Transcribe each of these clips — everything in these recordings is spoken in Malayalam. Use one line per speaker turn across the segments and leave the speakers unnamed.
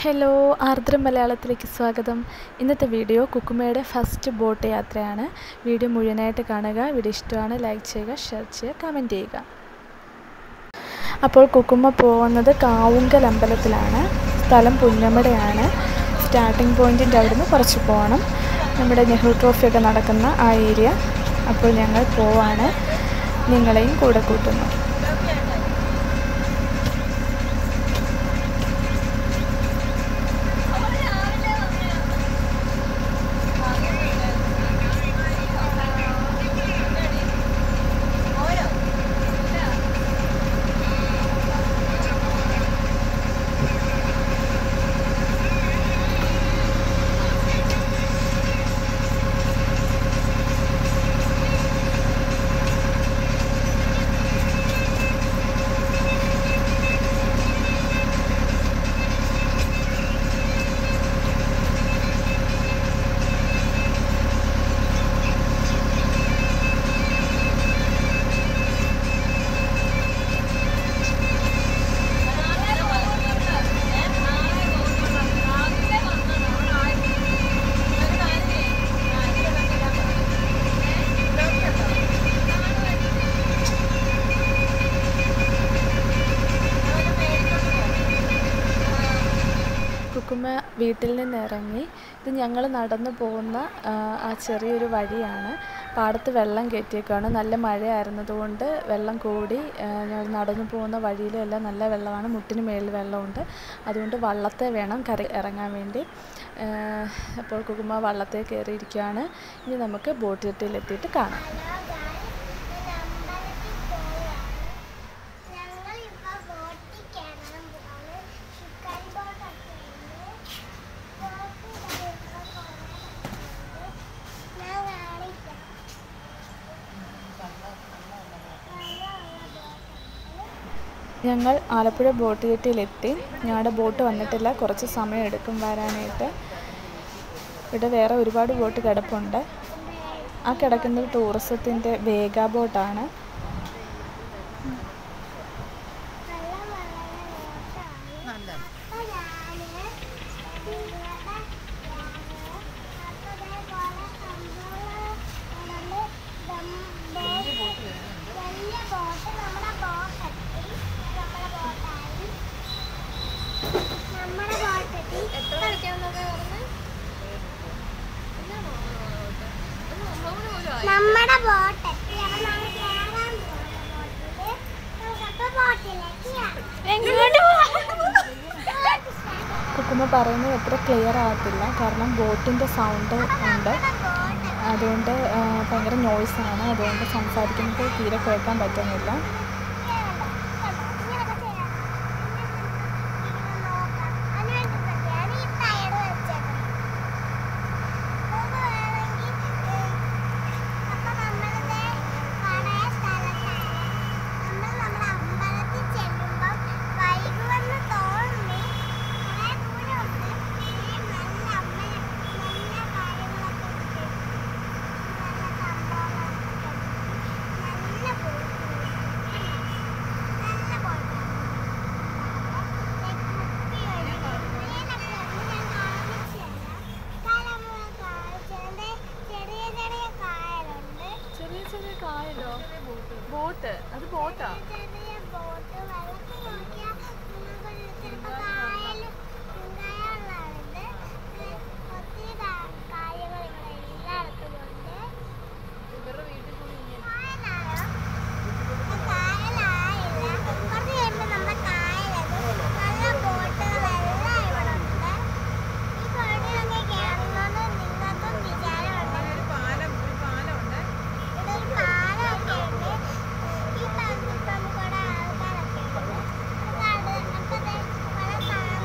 ഹലോ ആർദ്ര മലയാളത്തിലേക്ക് സ്വാഗതം ഇന്നത്തെ വീഡിയോ കുക്കുമയുടെ ഫസ്റ്റ് ബോട്ട് യാത്രയാണ് വീഡിയോ മുഴുവനായിട്ട് കാണുക വീഡിയോ ഇഷ്ടമാണ് ലൈക്ക് ചെയ്യുക ഷെയർ ചെയ്യുക കമൻറ്റ് ചെയ്യുക അപ്പോൾ കുക്കുമ്മ പോകുന്നത് കാവുങ്കൽ അമ്പലത്തിലാണ് സ്ഥലം പുന്നമടയാണ് സ്റ്റാർട്ടിംഗ് പോയിൻറ്റിൻ്റെ അവിടുന്ന് കുറച്ച് പോകണം നമ്മുടെ നെഹ്റു ട്രോഫിയൊക്കെ നടക്കുന്ന ആ ഏരിയ അപ്പോൾ ഞങ്ങൾ പോവാണ് നിങ്ങളെയും കൂടെ കൂട്ടുന്നു കുക്കുമ്മ വീട്ടിൽ നിന്ന് ഇറങ്ങി ഇത് ഞങ്ങൾ നടന്നു പോകുന്ന ആ ചെറിയൊരു വഴിയാണ് പാടത്ത് വെള്ളം കയറ്റിയേക്കാണ് നല്ല മഴയായിരുന്നതുകൊണ്ട് വെള്ളം കൂടി ഞങ്ങൾ നടന്നു പോകുന്ന വഴിയിലെല്ലാം നല്ല വെള്ളമാണ് മുട്ടിന് മേളിൽ വെള്ളമുണ്ട് അതുകൊണ്ട് വള്ളത്തെ വേണം കര ഇറങ്ങാൻ വേണ്ടി അപ്പോൾ കുക്കുമ്മ വള്ളത്തെ കയറിയിരിക്കുകയാണ് ഇനി നമുക്ക് ബോട്ട് ജെട്ടിയിലെത്തിയിട്ട് കാണാം ഞങ്ങൾ ആലപ്പുഴ ബോട്ട് ജെട്ടിയിലെത്തി ഞങ്ങളുടെ ബോട്ട് വന്നിട്ടില്ല കുറച്ച് സമയം എടുക്കും വരാനായിട്ട് ഇവിടെ വേറെ ഒരുപാട് ബോട്ട് കിടപ്പുണ്ട് ആ കിടക്കുന്നത് ടൂറിസത്തിൻ്റെ വേഗ ബോട്ടാണ്
നമ്മുടെ ബോട്ട്
കുക്കുമ്മ പറയുന്നത് അത്ര ക്ലിയർ ആകത്തില്ല കാരണം ബോട്ടിൻ്റെ സൗണ്ട് ഉണ്ട് അതുകൊണ്ട് ഭയങ്കര നോയ്സാണ് അതുകൊണ്ട് സംസാരിക്കുന്നത് തീരെ കേൾക്കാൻ പറ്റുന്നില്ല ചെറിയ ചെറിയ കായലോ ബോട്ട് അത് ബോട്ടാ
ഈ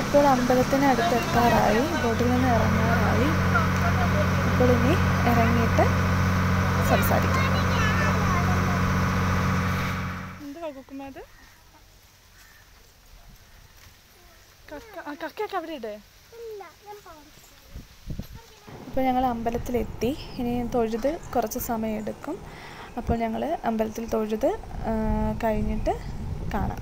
ഇപ്പോൾ അമ്പലത്തിന് അടുത്ത് എത്താറായി ബോട്ടിൽ നിന്ന് ഇറങ്ങാറായി അപ്പോൾ ഇനി ഇറങ്ങിയിട്ട് സംസാരിക്കാം എന്തുവാ കുക്കുമാത് കക്ക ആ കക്കയൊക്കെ അവിടെ ഇടേ അപ്പോൾ ഞങ്ങൾ അമ്പലത്തിലെത്തി ഇനി തൊഴുത് കുറച്ച് സമയം എടുക്കും അപ്പോൾ ഞങ്ങൾ അമ്പലത്തിൽ തൊഴുത് ആ, കഴിഞ്ഞിട്ട് കാണാം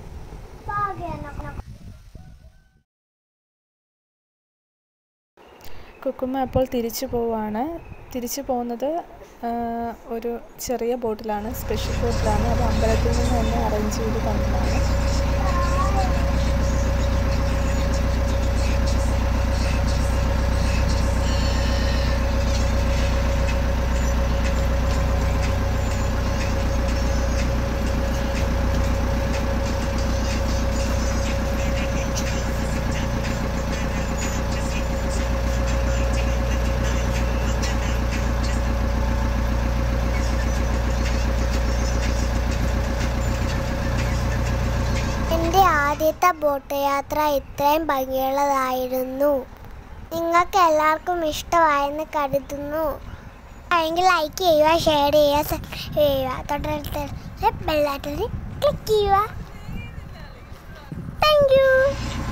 കുക്കുമ്മ അപ്പോൾ തിരിച്ചു പോവാണ് തിരിച്ചു പോകുന്നത് ആ, ഒരു ചെറിയ ബോട്ടിലാണ് സ്പെഷ്യൽ ബോട്ടിലാണ് അത് അമ്പലത്തിൽ നിന്ന് തന്നെ അറേഞ്ച് ചെയ്ത് തന്നതാണ്
എൻ്റെ ആദ്യത്തെ ബോട്ട് യാത്ര ഇത്രയും ഭംഗിയുള്ളതായിരുന്നു നിങ്ങൾക്ക് എല്ലാവർക്കും ഇഷ്ടമായെന്ന് കരുതുന്നു അല്ലെങ്കിൽ ലൈക്ക് ചെയ്യുക ഷെയർ ചെയ്യുക സബ്സ്ക്രൈബ് ചെയ്യുക തൊട്ടടുത്ത് ബെല്ലാറ്റിൽ ക്ലിക്ക് ചെയ്യുക താങ്ക് യു